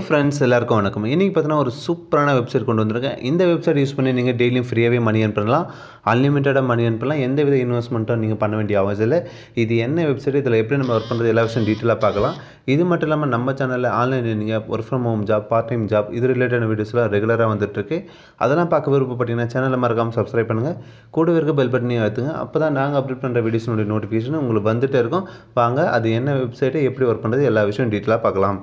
Friends எல்லாருக்கும் வணக்கம் இன்றைக்கி பார்த்தீங்கன்னா ஒரு சூப்பரான வெப்சைட் கொண்டு வந்திருக்கேன் இந்த வெப்சைட் யூஸ் பண்ணி நீங்கள் டெய்லியும் ஃப்ரீயாகவே மணி அனுப்பலாம் அன்லிமிட்டடாக மணி அனுப்பலாம் எந்த வித இன்வெஸ்ட்மெண்ட்டும் நீங்கள் பண்ண வேண்டிய அவசியம் இல்லை இது என்ன வெப்சைட் இதில் எப்படி நம்ம ஒர்க் பண்ணுறது எல்லா விஷயம் டீட்டெயிலாக பார்க்கலாம் இது மட்டும் இல்லாமல் நம்ம சேனலில் ஆன்லைனில் நீங்கள் work from home job part time job இது ரிலேட்டடான வீடியோஸ்லாம் ரெகுலராக வந்துட்டுருக்கு அதெல்லாம் பார்க்க விருப்பப்பட்டீங்கன்னா சேனலை மறக்காமல் சப்ஸ்கிரைப் பண்ணுங்கள் கூடவே இருக்க பெல் பட்டனையும் அழுத்துங்க அப்போ தான் நாங்கள் அப்டேட் பண்ணுற வீடியோஸினுடைய நோட்டிஃபிகேஷன் உங்களுக்கு வந்துட்டே இருக்கும் வாங்க அது என்ன வெப்சைட்டு எப்படி ஒர்க் பண்ணுறது எல்லா விஷயம் டீட்டெயிலாக பார்க்கலாம்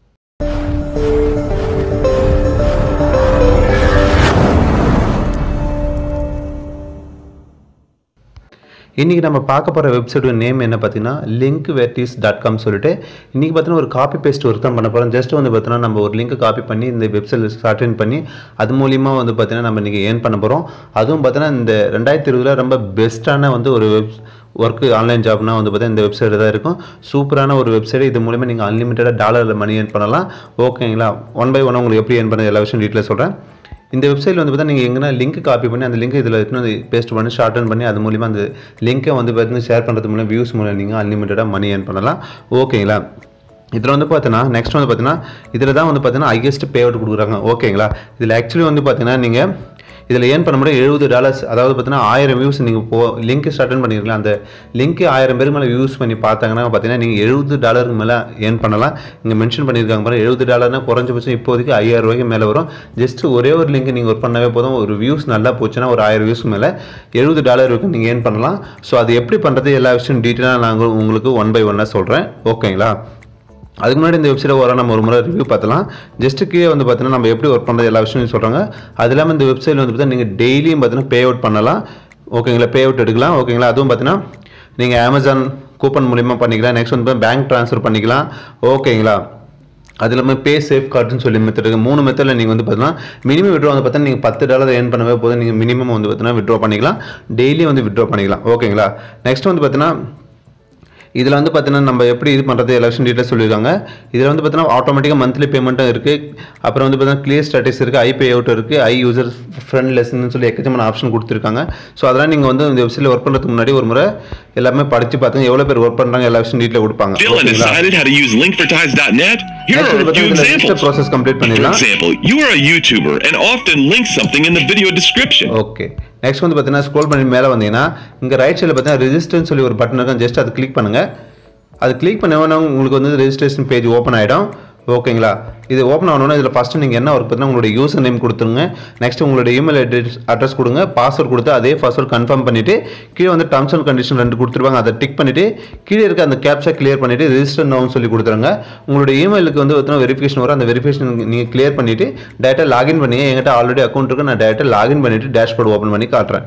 இன்றைக்கி நம்ம பார்க்க போகிற வெப்சைட்டோட நேம் என்ன பார்த்தீங்கன்னா லிங்க் வெர்டிஸ் டாட் காம் சொல்லிட்டு இன்றைக்கி பார்த்தீங்கன்னா ஒரு காப்பி பேஸ்ட் ஒர்க் தான் பண்ண போகிறோம் ஜஸ்ட் வந்து பார்த்தீங்கன்னா நம்ம ஒரு லிங்க் காப்பி பண்ணி இந்த வெப்சைட் ஸ்டார்ட் பண்ணி அது மூலிமா வந்து பார்த்தீங்கன்னா நம்ம இன்றைக்கி ஏர்ன் பண்ண போகிறோம் அதுவும் பார்த்தீங்கன்னா இந்த ரெண்டாயிரத்தி இருபதில் ரொம்ப பெஸ்ட்டான வந்து ஒரு வெப் ஒர்க்கு ஆன்லைன் ஜாப்னா வந்து பார்த்தீங்கன்னா இந்த வெப்சைட் தான் இருக்கும் சூப்பரான ஒரு வெப்சைட் இது மூலிமா நீங்கள் அன்லிமிட்டடாக டாலரில் மணி ஏர்ன் பண்ணலாம் ஓகேங்களா ஒன் பை ஒன் உங்களுக்கு எப்படி ஏர்ன் பண்ண எல்லா விஷயம் டீட்டெயில் சொல்கிறேன் இந்த வெப்சைட்டில் வந்து பார்த்தா நீங்கள் எங்கன்னா லிங்க் காப்பி பண்ணி அந்த லிங்க் இதில் எடுத்துன்னு பேஸ்ட் பண்ணி ஷார்டன் பண்ணி அது மூலிமா அந்த லிங்க்கை வந்து பார்த்தீங்கன்னா ஷேர் பண்ணுறது மூலம் வியூஸ் மூலம் நீங்கள் அன்லிமிட்டடாக மணி ஏர்ன் பண்ணலாம் ஓகேங்களா இதில் வந்து பார்த்தீங்கன்னா நெக்ஸ்ட் வந்து பார்த்தீங்கன்னா இதில் தான் வந்து பார்த்தீங்கன்னா ஹையஸ்ட் பே அவுட் கொடுக்குறாங்க ஓகேங்களா இதில் ஆக்சுவலி வந்து பார்த்தீங்கன்னா நீங்கள் இதில் ஏன் பண்ண முடியும் எழுபது டாலர்ஸ் அதாவது பார்த்தீங்கன்னா ஆயிரம் வியூஸ் நீங்கள் போ லிங்க் ஸ்டார்ட் பண்ணியிருக்கலாம் அந்த லிங்க் ஆயிரம் பேர் மேலே யூஸ் பண்ணி பார்த்தாங்கன்னா பார்த்தீங்கன்னா நீங்கள் எழுபது டாலருக்கு மேலே ஏர்ன் பண்ணலாம் இங்கே மென்ஷன் பண்ணியிருக்காங்க பாருங்க எழுபது டாலர்னா குறைஞ்சபட்சம் இப்போதைக்கு ஐயாயிரம் ரூபாய்க்கு மேலே வரும் ஜஸ்ட் ஒரே ஒரு லிங்க் நீங்கள் ஒர்க் பண்ணவே போதும் ஒரு வியூஸ் நல்லா போச்சுன்னா ஒரு ஆயிரம் வியூஸ் மேலே எழுபது டாலர் வரைக்கும் நீங்கள் ஏர்ன் பண்ணலாம் ஸோ அது எப்படி பண்ணுறது எல்லா விஷயம் டீட்டெயிலாக நாங்கள் உங்களுக்கு ஒன் பை ஒன்னாக சொல்கிறேன் ஓகேங்களா அதுக்கு முன்னாடி இந்த வெப்சைட்டை வர நம்ம ஒரு முறை ரிவ்யூ பார்த்தலாம் ஜஸ்ட் கீழே வந்து பார்த்தீங்கன்னா நம்ம எப்படி ஒர்க் பண்ணுறது எல்லா விஷயமும் சொல்கிறாங்க அது இல்லாமல் இந்த வெப்சைட்டில் வந்து பார்த்தீங்கன்னா நீங்கள் டெய்லியும் பார்த்தீங்கன்னா பே அவுட் பண்ணலாம் ஓகேங்களா பே அவுட் எடுக்கலாம் ஓகேங்களா அதுவும் பார்த்தீங்கன்னா நீங்கள் அமேசான் கூப்பன் மூலிமா பண்ணிக்கலாம் நெக்ஸ்ட் வந்து பேங்க் ட்ரான்ஸ்ஃபர் பண்ணிக்கலாம் ஓகேங்களா அது இல்லாமல் பே சேஃப் கார்டுன்னு சொல்லி மெத்தட் இருக்குது மூணு மெத்தடில் நீங்கள் வந்து பார்த்தீங்கன்னா மினிமம் விட்ரோ வந்து பார்த்தீங்கன்னா நீங்கள் பத்து டாலர் ஏர்ன் பண்ணவே போதும் நீங்கள் மினிமம் வந்து பார்த்தீங்கன்னா விட்ரோ பண்ணிக்கலாம் டெய்லி வந்து விட்ரோ பண்ணிக்கலாம் ஓகேங்களா நெக்ஸ்ட் வந்து பார்த்தீங்கன்னா இதில் வந்து பார்த்தீங்கன்னா நம்ம எப்படி இது பண்ணுறது எலெக்ஷன் டீட்டெயில் சொல்லியிருக்காங்க இதில் வந்து பார்த்தீங்கன்னா ஆட்டோமேட்டிக்காக மந்த்லி பேமெண்ட்டும் இருக்குது அப்புறம் வந்து பார்த்தீங்கன்னா கிளியர் ஸ்டாட்டஸ் இருக்குது ஐ பே அவுட் இருக்குது ஐ யூசர் ஃப்ரெண்ட் லெசன் சொல்லி எக்கச்சமான ஆப்ஷன் கொடுத்துருக்காங்க ஸோ அதெல்லாம் நீங்கள் வந்து இந்த வெப்சைட்டில் ஒர்க் பண்ணுறதுக்கு முன்னாடி ஒரு முறை எல்லாமே படித்து பார்த்துங்க எவ்வளோ பேர் ஒர்க் பண்ணுறாங்க எல்லா விஷயம் டீட்டெயில் கொடுப்பாங்க Dylan ஓகேங்களா decided how to use linkforties.net? Here Next are வந்து a few பார்த்தீங்கன்னா இதில் examples. ப்ராசஸ் கம்ப்ளீட் For பண்ணிடலாம் example, you are a YouTuber and often link something in the video description. Okay next வந்து பார்த்தீங்கன்னா scroll பண்ணி மேலே வந்தீங்கன்னா இங்கே ரைட் சைடில் பார்த்தீங்கன்னா ரெஜிஸ்டர்னு சொல்லி ஒரு பட்டன் இருக்கும் ஜஸ்ட் அதை கிளிக் பண்ணுங்கள் அது கிளிக் பண்ண உங்களுக்கு வந்து ரெஜிஸ்ட்ரேஷன் பேஜ் ஓப்பன் ஆகிடும் ஓகேங்களா இது ஓப்பன் ஆகணும்னா இதில் ஃபஸ்ட்டு நீங்கள் என்ன ஒர்க் பார்த்தீங்கன்னா உங்களுடைய யூசர் நேம் கொடுத்துருங்க நெக்ஸ்ட் உங்களுடைய இமெயில் அட்ரஸ் அட்ரஸ் கொடுங்க பாஸ்வேர்ட் கொடுத்து அதே பாஸ்வேர்ட் கன்ஃபார்ம் பண்ணிவிட்டு கீழே வந்து டர்ம்ஸ் அண்ட் கண்டிஷன் ரெண்டு கொடுத்துருவாங்க அதை டிக் பண்ணிவிட்டு கீழே இருக்க அந்த கேப்ஸை கிளியர் பண்ணிவிட்டு ரெஜிஸ்டர் நோன்னு சொல்லி கொடுத்துருங்க உங்களுடைய இமெயிலுக்கு வந்து பார்த்தீங்கன்னா வெரிஃபிகேஷன் வரும் அந்த வெரிஃபிகேஷன் நீங்கள் கிளியர் பண்ணிவிட்டு டேரெக்டாக லாகின் பண்ணி என்கிட்ட ஆல்ரெடி அக்கௌண்ட் இருக்கு நான் டேரெக்டாக லாகின் பண்ணிவிட்டு டேஷ்போர்ட் ஓப்பன் பண்ணி காட்டுறேன்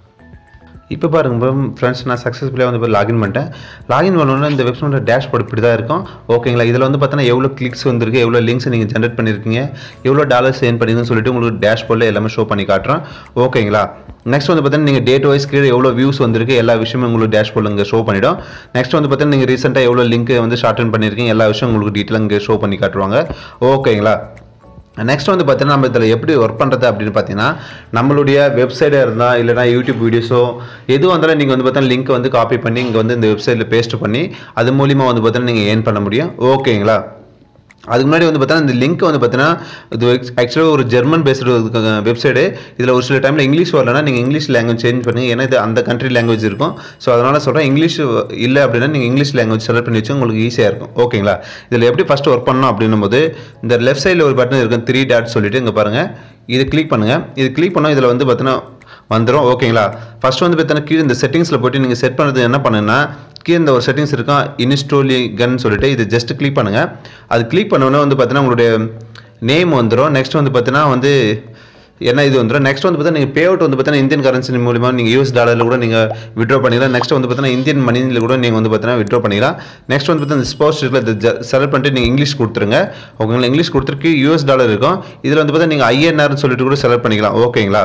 இப்போ பாருங்க ஃப்ரெண்ட்ஸ் நான் சக்ஸஸ்ஃபுல்லாக வந்து இப்போ லாகின் பண்ணிட்டேன் லாகின் பண்ணோன்னா இந்த வெப்சைட்டோட டேஷ்போர்ட் இப்படி தான் இருக்கும் ஓகேங்களா இதில் வந்து பார்த்தீங்கன்னா எவ்வளோ கிளிக்ஸ் வந்திருக்கு எவ்வளோ லிங்க்ஸ் நீங்கள் ஜென்ரேட் பண்ணியிருக்கீங்க எவ்வளோ டாலர்ஸ் ஏர்ன் பண்ணிருக்குன்னு சொல்லிட்டு உங்களுக்கு டேஷ்போர்டில் எல்லாமே ஷோ பண்ணி காட்டுறோம் ஓகேங்களா நெக்ஸ்ட் வந்து பார்த்தீங்கன்னா நீங்கள் டேட் வைஸ் கீழே எவ்வளோ வியூஸ் வந்திருக்கு எல்லா விஷயமும் உங்களுக்கு டேஷ்போர்டில் இங்கே ஷோ பண்ணிடும் நெக்ஸ்ட் வந்து பார்த்தீங்கன்னா நீங்கள் ரீசெண்டாக எவ்வளோ லிங்க் வந்து ஷார்டன் பண்ணியிருக்கீங்க எல்லா விஷயம் உங்களுக்கு டீட்டெயிலாக இங்கே ஷோ பண்ணி காட்டுவாங்க ஓகேங்களா நெக்ஸ்ட் வந்து பார்த்தீங்கன்னா நம்ம இதில் எப்படி ஒர்க் பண்ணுறது அப்படின்னு பார்த்தீங்கன்னா நம்மளுடைய வெப்சைட்டாக இருந்தால் இல்லைனா யூடியூப் வீடியோஸோ எதுவும் வந்தாலும் நீங்கள் வந்து பார்த்தீங்கன்னா லிங்க் வந்து காப்பி பண்ணி இங்கே வந்து இந்த வெப்சைட்டில் பேஸ்ட் பண்ணி அது மூலிமா வந்து பார்த்தீங்கன்னா நீங்கள் ஏர்ன் பண்ண முடியும் ஓகேங்களா அதுக்கு முன்னாடி வந்து பார்த்தீங்கன்னா இந்த லிங்க் வந்து பார்த்தீங்கன்னா இது ஆக்சுவலாக ஒரு ஜெர்மன் பேஸ்டு வெப்சைடு இதில் ஒரு சில டைமில் இங்கிலீஷ் வரலன்னா நீங்கள் இங்கிலீஷ் லாங்குவேஜ் சேஞ்ச் பண்ணுங்க ஏன்னா இது அந்த கண்ட்ரி லாங்குவேஜ் இருக்கும் ஸோ அதனால் சொல்கிறேன் இங்கிலீஷ் இல்லை அப்படின்னா நீங்கள் இங்கிலீஷ் லாங்குவேஜ் செலக்ட் பண்ணி வச்சு உங்களுக்கு ஈஸியாக இருக்கும் ஓகேங்களா இதில் எப்படி ஃபஸ்ட்டு ஒர்க் பண்ணணும் அப்படின்னும் போது இந்த லெஃப்ட் சைடில் ஒரு பட்டன் இருக்கும் த்ரீ டாட் சொல்லிட்டு இங்கே பாருங்கள் இது கிளிக் பண்ணுங்கள் இது கிளிக் பண்ணால் இதில் வந்து பார்த்தீங்கன்னா வந்துடும் ஓகேங்களா ஃபஸ்ட் வந்து பார்த்தீங்கன்னா கீழே இந்த செட்டிங்ஸில் போய்ட்டு நீங்கள் செட் பண்ணுறது என்ன பண்ணுன்னா கீழே இந்த ஒரு செட்டிங்ஸ் இருக்கும் இன்ஸ்டோலி கன் சொல்லிட்டு இது ஜஸ்ட் கிளிக் பண்ணுங்கள் அது கிளிக் பண்ணோன்னே வந்து பார்த்தீங்கன்னா உங்களுடைய நேம் வந்துடும் நெக்ஸ்ட் வந்து பார்த்தீங்கன்னா வந்து என்ன இது வந்துடும் நெக்ஸ்ட் வந்து பார்த்தீங்கன்னா நீங்கள் பே அவுட் வந்து பார்த்தீங்கன்னா இந்தியன் கரன்சி மூலிமா நீங்கள் யூஎஸ் டாலரில் கூட நீங்கள் விட்ரா பண்ணிக்கலாம் நெக்ஸ்ட் வந்து பார்த்தீங்கன்னா இந்தியன் மணியில் கூட நீங்கள் வந்து பார்த்தீங்கன்னா விட்ரா பண்ணிக்கலாம் நெக்ஸ்ட் வந்து பார்த்தீங்கன்னா ஸ்போர்ட்ஸ் இருக்குல்ல இது செலக்ட் பண்ணிட்டு நீங்கள் இங்கிலீஷ் கொடுத்துருங்க ஓகேங்களா இங்கிலீஷ் கொடுத்துருக்கு யூஎஸ் டாலர் இருக்கும் இதில் வந்து பார்த்தீங்கன்னா நீங்கள் ஐஎன்ஆர்னு சொல்லிட்டு கூட செலக்ட் பண்ணிக்கலாம் ஓகேங்களா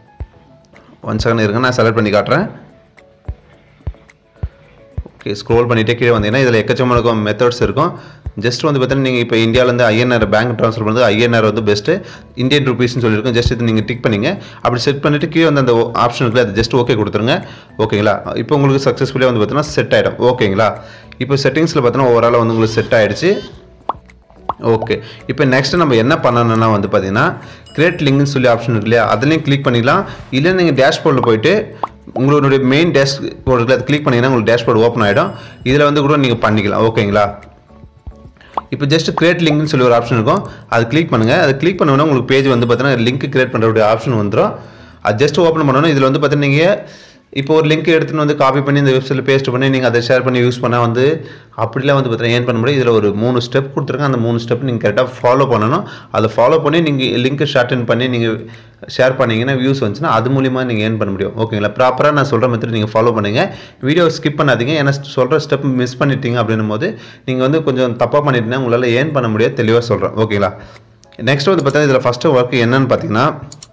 ஒன் செகண்ட் இருங்க நான் செலக்ட் பண்ணி காட்டுறேன் ஓகே ஸ்க்ரோல் பண்ணிட்டே கீழே வந்தீங்கன்னா இதில் எக்கச்சக்கமான மெத்தட்ஸ் இருக்கும் ஜஸ்ட் வந்து பார்த்தீங்கன்னா நீங்கள் இப்போ இந்தியாவிலேருந்து ஐஎன்ஆர் பேங்க் ட்ரான்ஸ்ஃபர் பண்ணுறது ஐஎன்ஆர் வந்து பெஸ்ட்டு இந்தியன் ருபீஸ்னு சொல்லியிருக்கோம் ஜஸ்ட் இது நீங்கள் டிக் பண்ணிங்க அப்படி செட் பண்ணிவிட்டு கீழே வந்து அந்த ஆப்ஷன் இருக்குது அது ஜஸ்ட் ஓகே கொடுத்துருங்க ஓகேங்களா இப்போ உங்களுக்கு சக்ஸஸ்ஃபுல்லாக வந்து பார்த்தீங்கன்னா செட் ஆகிடும் ஓகேங்களா இப்போ செட்டிங்ஸில் பார்த்தீங்கன்னா ஓவராலாக வந்து உங்களுக்கு செட் ஆகிடுச்சு ஓகே இப்போ நெக்ஸ்ட் நம்ம என்ன பண்ணணும்னா வந்து பார்த்தீங்கன்னா கிரியேட் லிங்க்னு சொல்லி ஆப்ஷன் இருக்கு இல்லையா அதுலேயும் கிளிக் பண்ணிக்கலாம் இல்லை நீங்கள் டேஷ்போர்டில் போயிட்டு உங்களுடைய மெயின் டேஷ்போர்டில் அது கிளிக் பண்ணிங்கன்னா உங்களுக்கு டேஷ்போர்டு ஓப்பன் ஆகிடும் இதில் வந்து கூட நீங்கள் பண்ணிக்கலாம் ஓகேங்களா இப்போ ஜஸ்ட் கிரியேட் லிங்க்னு சொல்லி ஒரு ஆப்ஷன் இருக்கும் அது கிளிக் பண்ணுங்கள் அது கிளிக் பண்ணோன்னா உங்களுக்கு பேஜ் வந்து பார்த்தீங்கன்னா லிங்க் கிரியேட் பண்ணுற ஆப்ஷன் வந்துடும் அது ஜஸ்ட் ஓப்பன் பண்ணணும் இதில் வந்து பார்த்தீங்கன்னா நீங்கள் இப்போ ஒரு லிங்க் எடுத்துன்னு வந்து காப்பி பண்ணி இந்த வெப்சைட்டில் பேஸ்ட் பண்ணி நீங்கள் அதை ஷேர் பண்ணி யூஸ் பண்ணால் வந்து அப்படிலாம் வந்து பார்த்தீங்கன்னா ஏன் பண்ண முடியும் இதில் ஒரு மூணு ஸ்டெப் கொடுத்துருக்கேன் அந்த மூணு ஸ்டெப் நீங்கள் கரெக்டாக ஃபாலோ பண்ணணும் அதை ஃபாலோ பண்ணி நீங்கள் லிங்க்கை ஷார்டன் பண்ணி நீங்கள் ஷேர் பண்ணீங்கன்னா வியூஸ் வந்துச்சுன்னா அது மூலிமா நீங்கள் ஏர்ன் பண்ண முடியும் ஓகேங்களா ப்ராப்பராக நான் சொல்கிற மெத்தட் நீங்கள் ஃபாலோ பண்ணுங்கள் வீடியோ ஸ்கிப் பண்ணாதீங்க ஏன்னா சொல்கிற ஸ்டெப் மிஸ் பண்ணிட்டீங்க அப்படின்னும் போது நீங்கள் வந்து கொஞ்சம் தப்பாக பண்ணிட்டீங்கன்னா உங்களால் ஏர்ன் பண்ண முடியாது தெளிவாக சொல்கிறேன் ஓகேங்களா நெக்ஸ்ட் வந்து பார்த்தீங்கன்னா இதில் ஃபஸ்ட்டு ஒர்க் என்னன்னு பார்த்தீங்கன்னா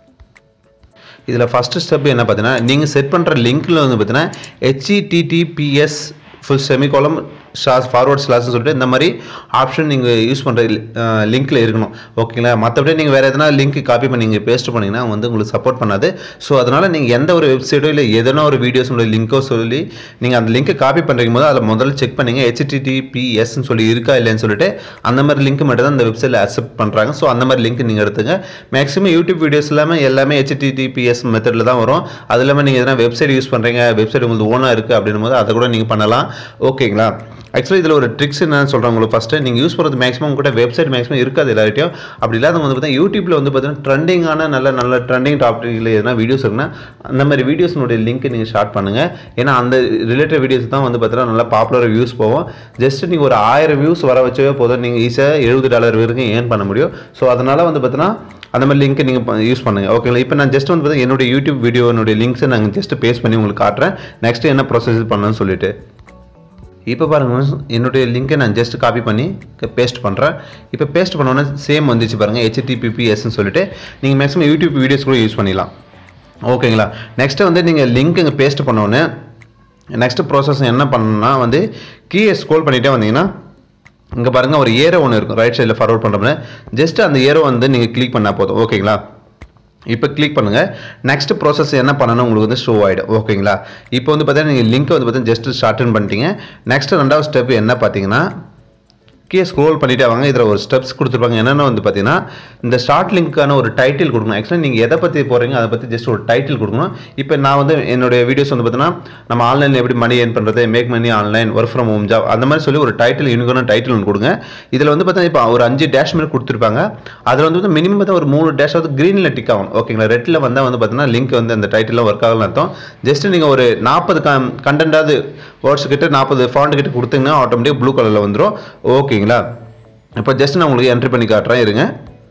இதில் ஃபஸ்ட்டு ஸ்டெப் என்ன பார்த்தீங்கன்னா நீங்கள் செட் பண்ணுற லிங்க்கில் வந்து பார்த்தீங்கன்னா HTTPS full semicolon slash forward ஸ்லாஸ்னு சொல்லிட்டு இந்த மாதிரி ஆப்ஷன் நீங்கள் யூஸ் பண்ணுற லிங்க்கில் இருக்கணும் ஓகேங்களா மற்றபடி நீங்கள் வேறு எதனா லிங்க் காப்பி பண்ணி நீங்கள் பேஸ்ட் பண்ணிங்கன்னா வந்து உங்களுக்கு சப்போர்ட் பண்ணாது ஸோ அதனால் நீங்கள் எந்த ஒரு வெப்சைட்டோ இல்லை எதனா ஒரு வீடியோஸோட லிங்கோ சொல்லி நீங்கள் அந்த லிங்க்கை காப்பி பண்ணுறீங்க போது அதில் முதல்ல செக் பண்ணிங்க ஹெச்டிடிபிஎஸ்ன்னு சொல்லி இருக்கா இல்லைன்னு சொல்லிட்டு அந்த மாதிரி லிங்க் மட்டும் தான் அந்த வெப்சைட்டில் அக்செப்ட் பண்ணுறாங்க ஸோ அந்த மாதிரி லிங்க் நீங்கள் எடுத்துங்க மேக்ஸிமம் யூடியூப் வீடியோஸ் எல்லாமே எல்லாமே ஹெச்டிடிபிஎஸ் மெத்தடில் தான் வரும் அது இல்லாமல் நீங்கள் எதனா வெப்சைட் யூஸ் பண்ணுறீங்க வெப்சைட் உங்களுக்கு ஓனாக இருக்குது அப்படின்னும் போது அதை கூட நீங்கள் பண்ணலாம் ஓகேங்களா ஆக்சுவலி இதில் ஒரு ட்ரிக்ஸ் என்னன்னு சொல்கிறேன் உங்களுக்கு ஃபஸ்ட்டு நீங்கள் யூஸ் பண்ணுறது மேக்ஸிமம் கூட வெப்சைட் மேக்ஸிமம் இருக்காது எல்லார்ட்டையும் அப்படி இல்லாதவங்க வந்து பார்த்தீங்கன்னா யூடியூப்பில் வந்து பார்த்தீங்கன்னா ட்ரெண்டிங்கான நல்ல நல்ல ட்ரெண்டிங் டாப்பிக்கில் எதனா வீடியோஸ் இருக்குன்னா அந்த மாதிரி வீடியோஸ்னுடைய லிங்க் நீங்கள் ஷார்ட் பண்ணுங்கள் ஏன்னா அந்த ரிலேட்டட் வீடியோஸ் தான் வந்து பார்த்தீங்கன்னா நல்லா பாப்புலர் வியூஸ் போகும் ஜஸ்ட் நீங்கள் ஒரு ஆயிரம் வியூஸ் வர வச்சவே போதும் நீங்கள் ஈஸியாக எழுபது டாலர் வரைக்கும் ஏர்ன் பண்ண முடியும் ஸோ அதனால் வந்து பார்த்தீங்கன்னா அந்த மாதிரி லிங்க் நீங்கள் யூஸ் பண்ணுங்கள் ஓகேங்களா இப்போ நான் ஜஸ்ட் வந்து பார்த்தீங்கன்னா என்னுடைய யூடியூப் வீடியோனுடைய லிங்க்ஸை நாங்கள் ஜஸ்ட் பேஸ்ட் பண்ணி உங்களுக்கு காட்டுறேன் நெக்ஸ்ட் என்ன ப்ரொசஸ் பண்ணணும்னு சொல்லிட்டு இப்போ பாருங்கள் என்னுடைய லிங்கை நான் ஜஸ்ட் காப்பி பண்ணி பேஸ்ட் பண்ணுறேன் இப்போ பேஸ்ட் பண்ணோன்னே சேம் வந்துச்சு பாருங்கள் ஹெச்டிபிபிஎஸ்ன்னு சொல்லிட்டு நீங்கள் மேக்ஸிமம் யூடியூப் வீடியோஸ் கூட யூஸ் பண்ணிடலாம் ஓகேங்களா நெக்ஸ்ட்டு வந்து நீங்கள் லிங்க் இங்கே பேஸ்ட் பண்ணோன்னே நெக்ஸ்ட் ப்ராசஸ் என்ன பண்ணணும்னா வந்து கீழே ஸ்க்ரோல் பண்ணிகிட்டே வந்தீங்கன்னா இங்கே பாருங்கள் ஒரு ஏரோ ஒன்று இருக்கும் ரைட் சைடில் ஃபார்வர்ட் பண்ணுறோம்னு ஜஸ்ட் அந்த ஏரோ வந்து நீங்கள் கிளிக் பண்ணால் போதும் ஓகேங்களா இப்போ கிளிக் பண்ணுங்கள் நெக்ஸ்ட் ப்ராசஸ் என்ன பண்ணணும் உங்களுக்கு வந்து ஷோ ஆகிடும் ஓகேங்களா இப்போ வந்து பார்த்தீங்கன்னா நீங்கள் லிங்க்கை வந்து பார்த்தீங்கன்னா ஜஸ்ட் ஷார்டன் பண்ணிட்டீங்க நெக்ஸ்ட் ரெண்டாவது ஸ்டெப் என்ன பார்த்தீங்கன்னா கீழே ஸ்க்ரோல் பண்ணிட்டே வாங்க இதில் ஒரு ஸ்டெப்ஸ் கொடுத்துருப்பாங்க என்னென்ன வந்து பார்த்தீங்கன்னா இந்த ஷார்ட் லிங்க்கான ஒரு டைட்டில் கொடுக்கணும் ஆக்சுவலாக நீங்கள் எதை பற்றி போகிறீங்க அதை பற்றி ஜஸ்ட் ஒரு டைட்டில் கொடுக்கணும் இப்போ நான் வந்து என்னுடைய வீடியோஸ் வந்து பார்த்தீங்கன்னா நம்ம ஆன்லைனில் எப்படி மணி ஏர்ன் பண்ணுறது make money online work from home job அந்த மாதிரி சொல்லி ஒரு டைட்டில் யூனிக்கான டைட்டில் ஒன்று கொடுங்க இதில் வந்து பார்த்தீங்கன்னா இப்போ ஒரு அஞ்சு டேஷ் மாதிரி கொடுத்துருப்பாங்க அதில் வந்து மினிமம் பார்த்தா ஒரு மூணு டேஷ் வந்து க்ரீனில் டிக் ஆகணும் ஓகேங்களா ரெட்டில் வந்தால் வந்து பார்த்தீங்கன்னா லிங்க் வந்து அந்த டைட்டில் ஒர்க் ஆகலாம் அர்த்தம் ஜஸ்ட் நீங்கள் ஒரு நாற்பது கண்டென்ட்டாவது வேர்ட்ஸ் கிட்ட நாற்பது ஃபாண்ட் கிட்ட கொடுத்தீங்கன்னா ஆட்டோமேட்டிக் ப்ளூ கலரில் வந்துடும் ஓகேங்களா இப்போ ஜஸ்ட் நான் உங்களுக்கு என்ட்ரி பண்ணி காட்டுறேன் இருங்க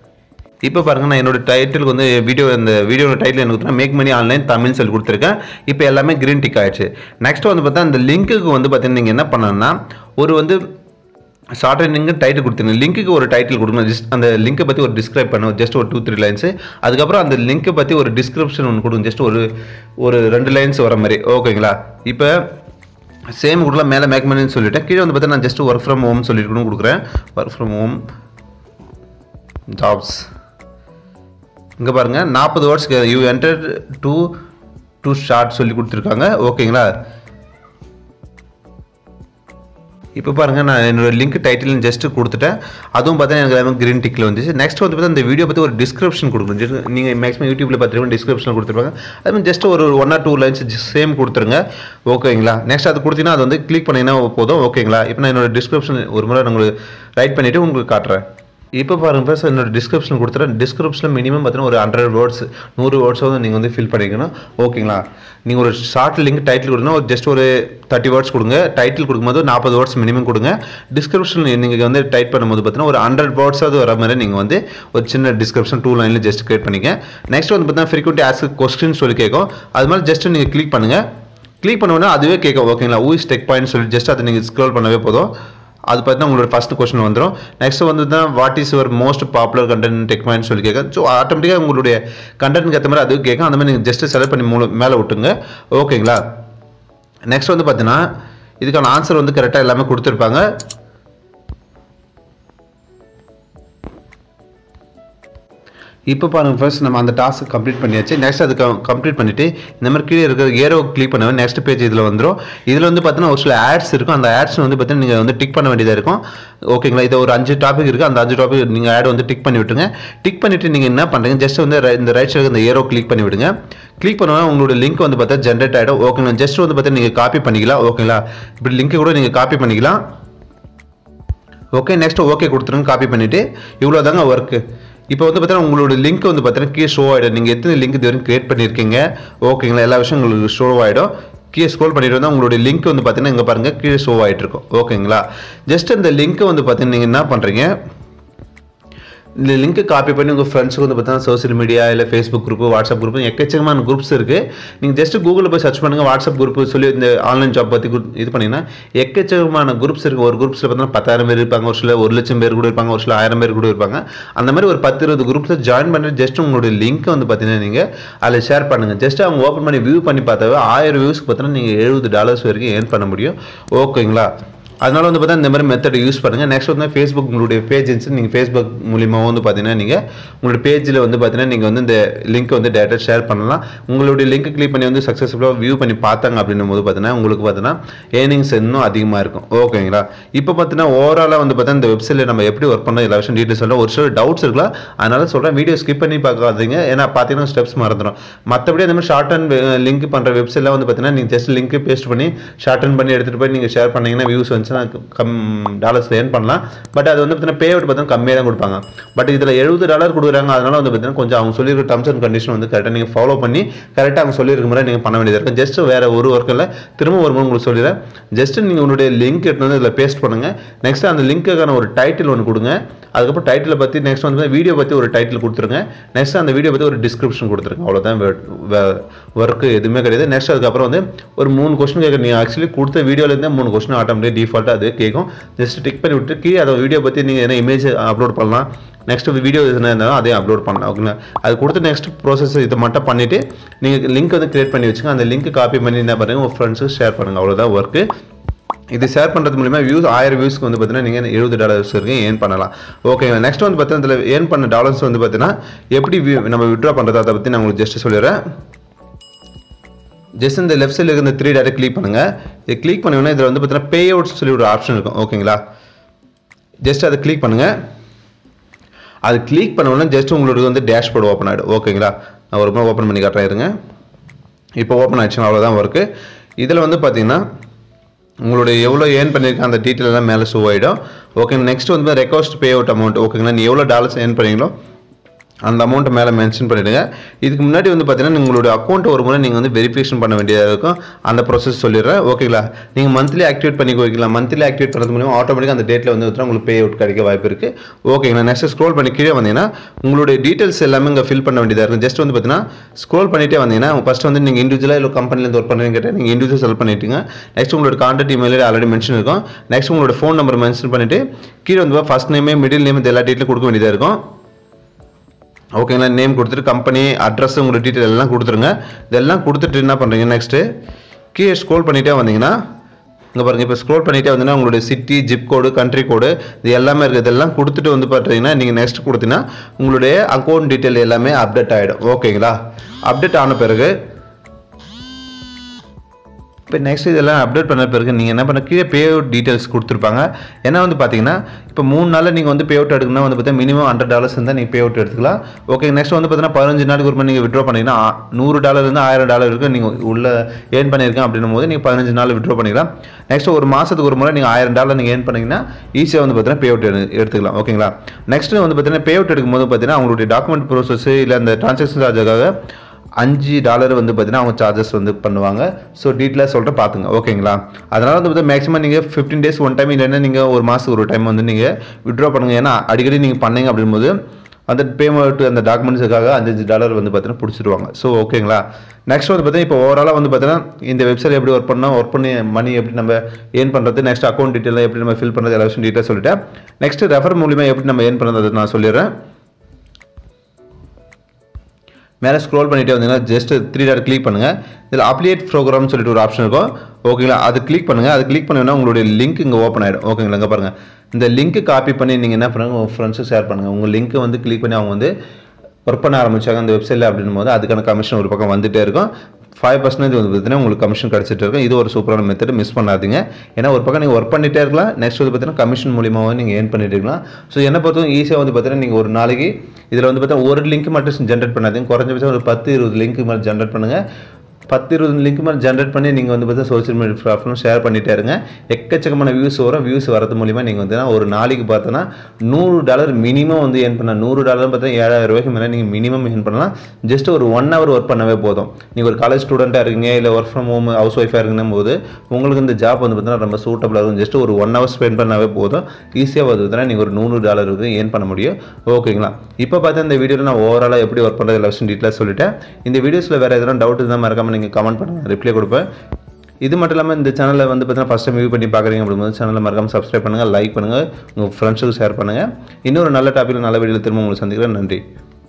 இப்போ பாருங்க நான் என்னோட டைட்டிலுக்கு வந்து வீடியோ இந்த வீடியோட டைட்டில் என்ன கொடுத்தா மேக் மணி ஆன்லைன் தமிழ் சொல்லி கொடுத்துருக்கேன் இப்போ எல்லாமே க்ரீன் டிக் ஆயிடுச்சு நெக்ஸ்ட் வந்து பார்த்தா இந்த லிங்க்குக்கு வந்து பார்த்தீங்கன்னா நீங்கள் என்ன பண்ணணும்னா ஒரு வந்து ஷார்ட் நீங்கள் டைட்டில் கொடுத்துருங்க லிங்க்குக்கு ஒரு டைட்டில் கொடுக்கணும் ஜஸ்ட் அந்த லிங்கை பற்றி ஒரு டிஸ்கிரைப் பண்ணும் ஜஸ்ட் ஒரு டூ த்ரீ லைன்ஸு அதுக்கப்புறம் அந்த லிங்க்கை பற்றி ஒரு டிஸ்கிரிப்ஷன் ஒன்று கொடுங்க ஜஸ்ட் ஒரு ஒரு ரெண்டு லைன்ஸ் வர மாதிரி ஓகேங்களா இப்போ சேம் கொடுக்கலாம் மேலே மேக் பண்ணின்னு சொல்லிட்டேன் கீழே வந்து பார்த்தா நான் ஜஸ்ட் ஒர்க் ஃப்ரம் ஹோம் சொல்லிட்டு கொடுக்குறேன் ஒர்க் ஃப்ரம் ஹோம் ஜாப்ஸ் இங்கே பாருங்கள் நாற்பது words you enter to too short சொல்லி கொடுத்துருக்காங்க ஓகேங்களா இப்போ பாருங்கள் நான் என்னோட லிங்க் டைட்டில் ஜஸ்ட் கொடுத்துட்டேன் அதுவும் பார்த்தீங்கன்னா எனக்கு எல்லாமே க்ரீன் டிக்கில் வந்துச்சு நெக்ஸ்ட் வந்து பார்த்தா இந்த வீடியோ பற்றி ஒரு டிஸ்கிரிப்ஷன் கொடுக்கணும் just நீங்கள் மேக்ஸிமம் யூடியூப்பில் பார்த்துருப்பீங்க டிஸ்கிரிப்ஷன் கொடுத்துருப்பாங்க அது மாதிரி ஜஸ்ட் ஒரு one or two lines same கொடுத்துருங்க ஓகேங்களா நெக்ஸ்ட் அது கொடுத்தீங்கன்னா அது வந்து கிளிக் பண்ணிங்கன்னா போதும் ஓகேங்களா இப்போ நான் என்னோட டிஸ்கிரிப்ஷன் ஒரு முறை நான் உங்களுக்கு ரைட் பண்ணிவிட்டு உங்களுக்கு காட்டுறேன் இப்போ பாருங்க ஃப்ரெண்ட்ஸ் என்னோட டிஸ்கிரிப்ஷன் கொடுத்துறேன் டிஸ்கிரிப்ஷனில் மினிமம் பார்த்தீங்கன்னா ஒரு ஹண்ட்ரட் வேர்ட்ஸ் நூறு வேர்ட்ஸ் வந்து நீங்கள் வந்து ஃபில் பண்ணிக்கணும் ஓகேங்களா நீங்கள் ஒரு ஷார்ட் லிங்க் டைட்டில் கொடுங்க ஒரு ஜஸ்ட் ஒரு தேர்ட்டி வேர்ட்ஸ் கொடுங்க டைட்டில் கொடுக்கும்போது நாற்பது வேர்ட்ஸ் மினிமம் கொடுங்க டிஸ்கிரிப்ஷன் நீங்கள் வந்து டைப் பண்ணும்போது பார்த்தீங்கன்னா ஒரு ஹண்ட்ரட் வேர்ட்ஸாவது வர மாதிரி நீங்கள் வந்து ஒரு சின்ன டிஸ்கிரிப்ஷன் டூ லைனில் ஜஸ்ட் கிரியேட் பண்ணிக்க நெக்ஸ்ட் வந்து பார்த்தீங்கன்னா ஃப்ரீக்வெண்ட் ஆஸ்க் கொஸ்டின் சொல்லி கேட்கும் அது மாதிரி ஜஸ்ட் நீங்கள் கிளிக் பண்ணுங்கள் கிளிக் பண்ணோன்னா அதுவே கேட்கும் ஓகேங்களா ஊ இஸ் டெக் பாயிண்ட் சொல்லி ஜஸ்ட் அதை நீங்கள் ஸ்க்ரோல் பண்ணவே போதும் அது பார்த்தீங்கன்னா உங்களோட ஃபஸ்ட் கொஸ்டின் வந்துடும் நெக்ஸ்ட் வந்து தான் what is your most popular content tech point சொல்லி கேட்க ஸோ ஆட்டோமேட்டிக்காக உங்களுடைய கண்டென்ட்க்கு ஏற்ற மாதிரி அது கேட்கும் அந்த மாதிரி நீங்கள் ஜஸ்ட் செலக்ட் பண்ணி மூல மேலே விட்டுங்க ஓகேங்களா நெக்ஸ்ட் வந்து பார்த்தீங்கன்னா இதுக்கான ஆன்சர் வந்து கரெக்டாக எல்லாமே கொடுத்துருப்பாங்க இப்போ பாருங்க ஃபர்ஸ்ட் நம்ம அந்த டாஸ்க் கம்ப்ளீட் பண்ணியாச்சு நெக்ஸ்ட் அது கம்ப்ளீட் பண்ணிட்டு இந்த மாதிரி கீழே இருக்கிற ஏரோ கிளிக் பண்ணுவேன் நெக்ஸ்ட் பேஜ் இதில் வந்துடும் இதில் வந்து பார்த்தீங்கன்னா ஒரு சில ஆட்ஸ் இருக்கும் அந்த ஆட்ஸ் வந்து பார்த்தீங்கன்னா நீங்கள் வந்து டிக் பண்ண வேண்டியதாக இருக்கும் ஓகேங்களா இது ஒரு அஞ்சு டாபிக் இருக்குது அந்த அஞ்சு டாபிக் நீங்கள் ஆட் வந்து டிக் பண்ணி விட்டுருங்க டிக் பண்ணிவிட்டு நீங்கள் என்ன பண்ணுறீங்க ஜஸ்ட் வந்து ரை- இந்த ரைட் சைடு இந்த ஏரோ கிளிக் பண்ணி விடுங்க கிளிக் பண்ணுவோம் உங்களோட லிங்க் வந்து பார்த்தா ஜென்ரேட் ஆகிடும் ஓகேங்களா ஜஸ்ட் வந்து பார்த்தா நீங்கள் காப்பி பண்ணிக்கலாம் ஓகேங்களா இப்படி லிங்க் கூட நீங்கள் காப்பி பண்ணிக்கலாம் ஓகே நெக்ஸ்ட் ஓகே கொடுத்துருங்க காப்பி பண்ணிவிட்டு இவ்வளோ தாங்க ஒர்க்கு இப்போ வந்து பார்த்தீங்கன்னா உங்களோட லிங்க் வந்து பார்த்தீங்கன்னா கீழே ஷோ ஆகிடும் நீங்கள் எத்தனை லிங்க் இது வரைக்கும் கிரியேட் பண்ணியிருக்கீங்க ஓகேங்களா எல்லா விஷயம் உங்களுக்கு ஷோ ஆகிடும் கீழே ஸ்க்ரோல் பண்ணிட்டு வந்தால் உங்களுடைய லிங்க் வந்து பார்த்தீங்கன்னா இங்கே பாருங்கள் கீழே ஷோ ஆகிட்டு இருக்கும் ஓகேங்களா ஜஸ்ட் இந்த லிங்க்கை வந்து பார்த்தீங்கன்னா நீங்கள் என்ன பண்ணுறீங்க இந்த லிங்க்கை காப்பி பண்ணி உங்கள் ஃப்ரெண்ட்ஸுக்கு வந்து பார்த்தீங்கன்னா சோஷியல் மீடியா இல்லை ஃபேஸ்புக் குரூப் வாட்ஸ்அப் குரூப் எக்கச்சக்கமான குரூப்ஸ் இருக்குது நீங்கள் ஜஸ்ட் கூகுளில் போய் சர்ச் பண்ணுங்கள் வாட்ஸ்அப் குரூப் சொல்லி இந்த ஆன்லைன் ஜாப் பற்றி கு- இது பண்ணிங்கன்னா எக்கச்சக்கமான குரூப்ஸ் இருக்குது ஒரு குரூப்ஸில் பார்த்தீங்கன்னா பத்தாயிரம் பேர் இருப்பாங்க ஒரு சில ஒரு லட்சம் பேர் கூட இருப்பாங்க ஒரு சில ஆயிரம் பேர் கூட இருப்பாங்க அந்த மாதிரி ஒரு பத்து இருபது குரூப்ஸில் ஜாயின் பண்ணி ஜஸ்ட் உங்களுடைய லிங்க்கை வந்து பார்த்தீங்கன்னா நீங்கள் அதில் ஷேர் பண்ணுங்கள் ஜஸ்ட் அவங்க ஓப்பன் பண்ணி வியூ பண்ணி பார்த்தாவே ஆயிரம் வியூஸ்க்கு பார்த்தீங்கன்னா நீங்கள் எழுபது டாலர்ஸ் வரைக்கும் ஏர்ன் பண்ண முடியும் ஓகேங்களா அதனால வந்து பார்த்தா இந்த மாதிரி மெத்தட் யூஸ் பண்ணுங்கள் நெக்ஸ்ட் வந்து ஃபேஸ்புக் உங்களுடைய பேஜ் இருந்துச்சு நீங்கள் ஃபேஸ்புக் மூலியமாக வந்து பார்த்தீங்கன்னா நீங்கள் உங்களுடைய பேஜில் வந்து பார்த்தீங்கன்னா நீங்கள் வந்து இந்த லிங்க் வந்து டேரெக்டாக ஷேர் பண்ணலாம் உங்களுடைய லிங்க் கிளிக் பண்ணி வந்து சக்ஸஸ்ஃபுல்லாக வியூ பண்ணி பார்த்தாங்க அப்படின்னும் போது பார்த்தீங்கன்னா உங்களுக்கு பார்த்தீங்கன்னா ஏர்னிங்ஸ் இன்னும் அதிகமாக இருக்கும் ஓகேங்களா இப்போ பார்த்தீங்கன்னா ஓவராலாக வந்து பார்த்தீங்கன்னா இந்த வெப்சைட்டில் நம்ம எப்படி ஒர்க் பண்ணோம் எல்லா விஷயம் டீட்டெயில்ஸ் சொல்ல ஒரு சில டவுட்ஸ் இருக்கலாம் அதனால சொல்கிறேன் வீடியோ ஸ்கிப் பண்ணி பார்க்காதீங்க ஏன்னா பார்த்தீங்கன்னா ஸ்டெப்ஸ் மறந்துடும் மற்றபடி அந்த மாதிரி ஷார்ட் அண்ட் லிங்க் பண்ணுற வெப்சைட்லாம் வந்து பார்த்தீங்கன்னா நீங்கள் ஜஸ்ட் லிங்க் பேஸ்ட் பண்ணி ஷார்ட் அண்ட் பண்ணி எடுத்துகிட்டு போய் நீங்கள் ஷேர் பண்ணீங்கன்னா வியூஸ் வந்துச்சுன்னா கம் டாலர்ஸ் ஏர்ன் பண்ணலாம் பட் அது வந்து பார்த்தீங்கன்னா பே அவுட் பார்த்தீங்கன்னா கம்மியாக தான் கொடுப்பாங்க பட் இதில் எழுபது டாலர் கொடுக்குறாங்க அதனால வந்து பார்த்தீங்கன்னா கொஞ்சம் அவங்க சொல்லியிருக்க டர்ம்ஸ் அண்ட் கண்டிஷன் வந்து கரெக்டாக நீங்கள் ஃபாலோ பண்ணி கரெக்டாக அவங்க சொல்லியிருக்க மாதிரி நீங்கள் பண்ண வேண்டியது இருக்கும் ஜஸ்ட் வேறு ஒரு ஒர்க் இல்லை திரும்ப ஒரு முறை உங்களுக்கு சொல்லிடுறேன் ஜஸ்ட் நீங்கள் உங்களுடைய லிங்க் எடுத்து வந்து இதில் பேஸ்ட் பண்ணுங்கள் நெக்ஸ்ட் அந்த லிங்க்குக்கான ஒரு டைட்டில் ஒன்று கொடுங்க அதுக்கப்புறம் டைட்டிலை பற்றி நெக்ஸ்ட் வந்து வீடியோ பற்றி ஒரு டைட்டில் கொடுத்துருங்க நெக்ஸ்ட் அந்த வீடியோ பற்றி ஒரு டிஸ்கிரிப்ஷன் கொடுத்துருங்க அவ்வளோதான் ஒர்க்கு எதுவுமே கிடையாது நெக்ஸ்ட் அதுக்கப்புறம் வந்து ஒரு மூணு கொஸ்டின் கேட்க நீங்கள் ஆக்சுவலி கொடுத்த வீடியோலேருந்தே மூணு கொஸ்டின் ஆட்டோமேட்டிக் டிஃபால்ட்டாக அது கேட்கும் ஜஸ்ட் டிக் பண்ணி விட்டு கீழே அதை வீடியோ பற்றி நீங்கள் என்ன இமேஜ் அப்லோட் பண்ணலாம் நெக்ஸ்ட் வீடியோ எதுனா இருந்தாலும் அதையும் அப்லோட் பண்ணலாம் ஓகேங்களா அது கொடுத்து நெக்ஸ்ட் ப்ராசஸ் இதை மட்டும் பண்ணிவிட்டு நீங்கள் லிங்க் வந்து கிரியேட் பண்ணி வச்சுங்க அந்த லிங்க் காப்பி பண்ணி என்ன பண்ணுங்கள் உங்கள் ஃப்ரெண்ட்ஸுக்கு ஷேர் பண்ணுங்கள் அவ்வளோதான் ஒர்க்கு இது ஷேர் பண்ணுறது மூலிமா வியூஸ் ஆயிரம் வியூஸ்க்கு வந்து பார்த்தீங்கன்னா நீங்கள் எழுபது டாலர்ஸ் வரைக்கும் ஏர்ன் பண்ணலாம் ஓகேங்க நெக்ஸ்ட் வந்து பார்த்தீங்கன்னா இதில் ஏர்ன் பண்ண டாலர்ஸ் வந்து பார்த்தீங்கன்னா எப்படி view- நம்ம விட்ரா பண்ணுறது அதை பற்றி நான் உங்களுக்கு ஜஸ்ட் சொல்லிடுறேன் ஜஸ்ட் இந்த லெஃப்ட் சைடில் இருக்க த்ரீ டேரக்ட் கிளிக் பண்ணுங்கள் இது கிளிக் பண்ணீங்கன்னா இதில் வந்து பார்த்தீங்கன்னா பே அவுட்ஸ் சொல்லி ஒரு ஆப்ஷன் இருக்கும் ஓகேங்களா ஜஸ்ட் அதை கிளிக் பண்ணுங்கள் அது கிளிக் பண்ண உடனே ஜஸ்ட் உங்களுக்கு வந்து டேஷ்போர்டு ஓப்பன் ஆகிடும் ஓகேங்களா நான் ஒரு முறை ஓப்பன் பண்ணி காட்டுறேன் இருங்க இப்போ ஓப்பன் ஆயிடுச்சு அவ்வளோதான் ஒர்க்கு இதில் வந்து பார்த்தீங்கன்னா உங்களுடைய எவ்வளோ ஏர்ன் பண்ணியிருக்க அந்த டீட்டெயில் எல்லாம் மேலே ஷோ ஆகிடும் ஓகே நெக்ஸ்ட் வந்து ரெக்வஸ்ட் பே அவுட் அமௌண்ட் ஓகேங்களா நீ எவ்வளோ டாலர்ஸ் ஏர்ன் பண்ணீங்களோ அந்த அமௌண்ட்டை மேலே மென்ஷன் பண்ணிவிடுங்க இதுக்கு முன்னாடி வந்து பார்த்தீங்கன்னா உங்களுடைய அக்கௌண்ட்டை ஒரு முறை நீங்கள் வந்து வெரிஃபிகேஷன் பண்ண வேண்டியதாக இருக்கும் அந்த ப்ராசஸ் சொல்லிடுறேன் ஓகேங்களா நீங்கள் மந்த்லி ஆக்டிவேட் பண்ணி வைக்கலாம் மந்த்லி ஆக்டிவேட் பண்ணுறது மூலியமாக ஆட்டோமேட்டிக்காக அந்த டேட்டில் வந்து பார்த்தீங்கன்னா உங்களுக்கு பே அவுட் கிடைக்க வாய்ப்பு இருக்குது ஓகேங்களா நெக்ஸ்ட் ஸ்க்ரோல் பண்ணி கீழே வந்தீங்கன்னா உங்களுடைய டீட்டெயில்ஸ் எல்லாமே இங்கே ஃபில் பண்ண வேண்டியதாக இருக்கும் ஜஸ்ட் வந்து பார்த்தீங்கன்னா ஸ்க்ரோல் பண்ணிட்டே வந்தீங்கன்னா ஃபஸ்ட் வந்து நீங்கள் இண்டிவிஜுவலாக இல்லை கம்பெனிலேருந்து ஒர்க் பண்ணுறீங்க கேட்டால் நீங்கள் இண்டிவிஜுவல் செலக்ட் பண்ணிட்டீங்க நெக்ஸ்ட் உங்களோட கான்டாக்ட் இமெயில் ஆல்ரெடி மென்ஷன் இருக்கும் நெக்ஸ்ட் உங்களோட ஃபோன் நம்பர் மென்ஷன் பண்ணிவிட்டு கீழே வந்து ஃபஸ்ட் நேமே மிடில் நேம் இது எல்லா டீட்டெயிலும் கொடுக்க வேண்டியதாக இருக்கும் ஓகேங்களா நேம் கொடுத்துட்டு கம்பெனி அட்ரஸ் உங்களோட டீட்டெயில் எல்லாம் கொடுத்துருங்க இதெல்லாம் கொடுத்துட்டு என்ன பண்ணுறீங்க நெக்ஸ்ட்டு கீழே ஸ்க்ரோல் பண்ணிட்டே வந்தீங்கன்னா இங்கே பாருங்கள் இப்போ ஸ்க்ரோல் பண்ணிட்டே வந்தீங்கன்னா உங்களுடைய city zip code country code இது எல்லாமே இருக்குது இதெல்லாம் கொடுத்துட்டு வந்து பார்த்தீங்கன்னா நீங்கள் நெக்ஸ்ட் கொடுத்தீங்கன்னா உங்களுடைய அக்கௌண்ட் டீட்டெயில் எல்லாமே அப்டேட் ஆகிடும் ஓகேங்களா அப்டேட் ஆன பிறகு இப்போ நெக்ஸ்ட் இதெல்லாம் அப்டேட் பண்ண பிறகு நீங்கள் என்ன பண்ண கீழே பே அவுட் டீட்டெயில்ஸ் கொடுத்துருப்பாங்க ஏன்னா வந்து பார்த்தீங்கன்னா இப்போ மூணு நாளில் நீங்கள் வந்து பே அவுட் எடுக்கணும்னா வந்து பார்த்தீங்கன்னா மினிமம் ஹண்ட்ரட் டாலர்ஸ் இருந்தால் நீங்கள் பே அவுட் எடுத்துக்கலாம் ஓகே நெக்ஸ்ட் வந்து பார்த்தீங்கன்னா பதினஞ்சு நாளுக்கு ஒரு மாதிரி நீங்கள் விட்ரா பண்ணிங்கன்னா ஆ- நூறு டாலர் இருந்து ஆயிரம் டாலர் வரைக்கும் நீங்கள் உள்ள ஏர்ன் பண்ணியிருக்கேன் அப்படின்னும் போது நீங்கள் பதினஞ்சு நாள் விட்ரா பண்ணிக்கலாம் நெக்ஸ்ட் ஒரு மாதத்துக்கு ஒரு முறை நீங்கள் ஆயிரம் டாலர் நீங்கள் ஏர்ன் பண்ணீங்கன்னா ஈஸியாக வந்து பார்த்தீங்கன்னா பே அவுட் எடுத்துக்கலாம் ஓகேங்களா நெக்ஸ்ட் வந்து பார்த்தீங்கன்னா பே அவுட் எடுக்கும்போது பார்த்தீங்கன்னா அவங்களுடைய டாக்குமெண்ட் ப்ரோசஸ் இல்லை அந்த டிரான்சாக்ஷன் சார்ஜுக்காக அஞ்சு டாலர் வந்து பார்த்தீங்கன்னா அவங்க சார்ஜஸ் வந்து பண்ணுவாங்க ஸோ டீட்டெயிலாக சொல்லிட்டு பார்த்துங்க ஓகேங்களா அதனால் வந்து பார்த்தீங்கன்னா மேக்ஸிமம் நீங்கள் ஃபிஃப்டீன் டேஸ் ஒன் டைம் இல்லைன்னா நீங்கள் ஒரு மாதத்துக்கு ஒரு டைம் வந்து நீங்கள் விட்ரா பண்ணுங்க ஏன்னா அடிக்கடி நீங்கள் பண்ணீங்க அப்படிங்கும்போது அந்த பேமெண்ட் அந்த டாக்குமெண்ட்ஸுக்காக அஞ்சஞ்சு டாலர் வந்து பார்த்தீங்கன்னா பிடிச்சிருவாங்க ஸோ ஓகேங்களா நெக்ஸ்ட் வந்து பார்த்தீங்கன்னா இப்போ ஓவராலாக வந்து பார்த்தீங்கன்னா இந்த வெப்சைட் எப்படி ஒர்க் பண்ணால் ஒர்க் பண்ணி மணி எப்படி நம்ம ஏர்ன் பண்ணுறது நெக்ஸ்ட் அக்கௌண்ட் டீட்டெயில் எப்படி நம்ம ஃபில் பண்ணுறது எல்லா விஷயம் டீட்டெயில் சொல்லிட்டேன் நெக்ஸ்ட் ரெஃபர் மூலிமா எப்படி நம்ம ஏர்ன் பண்ணுறது நான் சொல்லிடுறேன் மேலே ஸ்க்ரோல் பண்ணிட்டே வந்தீங்கன்னா ஜஸ்ட் த்ரீ டாட் கிளிக் பண்ணுங்கள் இதில் அப்ளியேட் ப்ரோக்ராம்னு சொல்லிட்டு ஒரு ஆப்ஷன் இருக்கும் ஓகேங்களா அது கிளிக் பண்ணுங்கள் அது கிளிக் பண்ணீங்கன்னா உங்களுடைய லிங்க் இங்கே ஓப்பன் ஆகிடும் ஓகேங்களா இங்கே பாருங்கள் இந்த லிங்க்கு காப்பி பண்ணி நீங்கள் என்ன பண்ணுங்கள் உங்கள் ஃப்ரெண்ட்ஸுக்கு ஷேர் பண்ணுங்கள் உங்கள் லிங்க்கை வந்து கிளிக் பண்ணி அவங்க வந்து ஒர்க் பண்ண ஆரம்பிச்சாங்க அந்த வெப்சைட்டில் அப்படின்னும் போது அதுக்கான கமிஷன் ஒரு பக்கம் வந்துட்டே இருக்கும் ஃபைவ் பர்சன்டேஜ் வந்து பார்த்தீங்கன்னா உங்களுக்கு கமிஷன் கிடச்சிட்டு இருக்கும் இது ஒரு சூப்பரான மெத்தட் மிஸ் பண்ணாதீங்க ஏன்னா ஒரு பக்கம் நீங்கள் ஒர்க் பண்ணிட்டே இருக்கலாம் நெக்ஸ்ட் வந்து பார்த்தீங்கன்னா கமிஷன் மூலியமாகவும் நீங்கள் ஏர்ன் பண்ணிட்டு இருக்கலாம் ஸோ என்ன பொறுத்தவரை ஈஸியாக வந்து பார்த்தீங்கன்னா நீங்கள் ஒரு நாளைக்கு இதில் வந்து பார்த்தீங்கன்னா ஒரு லிங்க் மட்டும் ஜென்ரேட் பண்ணாதீங்க குறைஞ்சபட்சம் ஒரு பத்து இருபது லிங்க் மாதிரி ஜென்ரேட் பண்ணுங்கள் பத்து இருபது லிங்க் மாதிரி ஜென்ரேட் பண்ணி நீங்கள் வந்து பார்த்தா சோஷியல் மீடியா பிளாட்ஃபார்ம் ஷேர் பண்ணிட்டே இருங்க எக்கச்சக்கமான வியூஸ் வரும் வியூஸ் வரது மூலிமா நீங்கள் வந்து ஒரு நாளைக்கு பார்த்தோன்னா நூறு டாலர் மினிமம் வந்து ஏர்ன் பண்ணலாம் நூறு டாலர் பார்த்தா ஏழாயிரம் ரூபாய்க்கு மேலே நீங்கள் மினிமம் ஏர்ன் பண்ணலாம் ஜஸ்ட் ஒரு ஒன் ஹவர் ஒர்க் பண்ணவே போதும் நீங்கள் ஒரு காலேஜ் ஸ்டூடெண்ட்டாக இருக்கீங்க இல்லை ஒர்க் ஃப்ரம் ஹோம் ஹவுஸ் ஒய்ஃபாக இருக்குன்னும் போது உங்களுக்கு இந்த ஜாப் வந்து பார்த்தீங்கன்னா ரொம்ப சூட்டபுளாக இருக்கும் ஜஸ்ட் ஒரு ஒன் ஹவர் ஸ்பெண்ட் பண்ணாவே போதும் ஈஸியாக வந்து பார்த்தீங்கன்னா நீங்கள் ஒரு நூறு டாலருக்கு ஏர்ன் பண்ண முடியும் ஓகேங்களா இப்போ பார்த்தா இந்த வீடியோவில் நான் ஓவராலாக எப்படி ஒர்க் பண்ணுறது எல்லா விஷயம் டீட்டெயிலாக சொல்லிட்டேன் இந்த வீடியோஸில் வேறு எதனா டவுட் இருந்தால் மறக்காமல் நீங்கள் கமெண்ட் பண்ணுங்கள் ரிப்ளை கொடுப்பேன் இது மட்டும் இல்லாமல் இந்த சேனலை வந்து பார்த்தீங்கன்னா ஃபஸ்ட் டைம் வியூ பண்ணி பார்க்குறீங்க அப்படிங்கும்போது சேனலை மறக்காமல் சப்ஸ்கிரைப் பண்ணுங்கள் லைக் பண்ணுங்கள் உங்கள் ஃப்ரெண்ட்ஸுக்கு ஷேர் பண்ணுங்கள் இன்னொரு நல்ல டாப்பிக்கில் நல்ல வீடியோவில் திரும்ப உங்களை சந்திக்கிறேன் நன்றி